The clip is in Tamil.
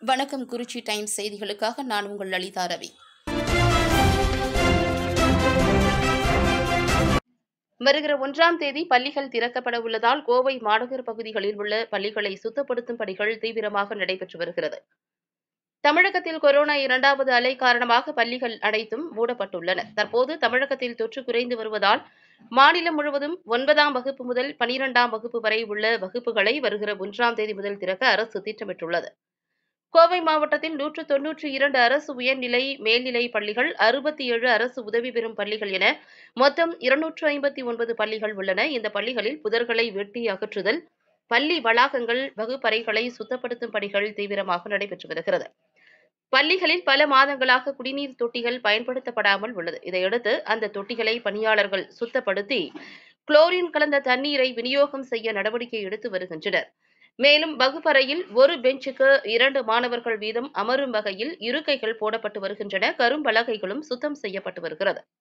வணக்கம் குறிச்சி டைம்ஸ் செய்திகளுக்காக நான் உங்கள் லலிதா ரவி வருகிற ஒன்றாம் தேதி பள்ளிகள் திறக்கப்பட உள்ளதால் கோவை மாநகர பகுதிகளில் உள்ள பள்ளிகளை சுத்தப்படுத்தும் பணிகள் தீவிரமாக நடைபெற்று வருகிறது தமிழகத்தில் கொரோனா இரண்டாவது அலை காரணமாக பள்ளிகள் அனைத்தும் மூடப்பட்டுள்ளன தற்போது தமிழகத்தில் தொற்று குறைந்து வருவதால் மாநிலம் முழுவதும் ஒன்பதாம் வகுப்பு முதல் பனிரெண்டாம் வகுப்பு வரை உள்ள வகுப்புகளை வருகிற ஒன்றாம் தேதி முதல் திறக்க அரசு திட்டமிட்டுள்ளது கோவை மாவட்டத்தில் நூற்று தொன்னூற்றி இரண்டு அரசு உயர்நிலை மேல்நிலை பள்ளிகள் அறுபத்தி ஏழு அரசு உதவி பெறும் பள்ளிகள் என மொத்தம் இருநூற்று ஐம்பத்தி ஒன்பது பள்ளிகள் உள்ளன இந்த பள்ளிகளில் புதர்களை வெட்டி அகற்றுதல் பள்ளி வளாகங்கள் வகுப்பறைகளை சுத்தப்படுத்தும் பணிகள் தீவிரமாக நடைபெற்று வருகிறது பள்ளிகளில் பல மாதங்களாக குடிநீர் தொட்டிகள் பயன்படுத்தப்படாமல் உள்ளது இதையடுத்து அந்த தொட்டிகளை பணியாளர்கள் சுத்தப்படுத்தி குளோரின் கலந்த தண்ணீரை விநியோகம் செய்ய நடவடிக்கை எடுத்து வருகின்றனர் மேலும் வகுப்பறையில் ஒரு பெஞ்சுக்கு இரண்டு மாணவர்கள் வீதம் அமரும் வகையில் இருக்கைகள் போடப்பட்டு வருகின்றன கரும்பலகைகளும் சுத்தம் செய்யப்பட்டு வருகிறது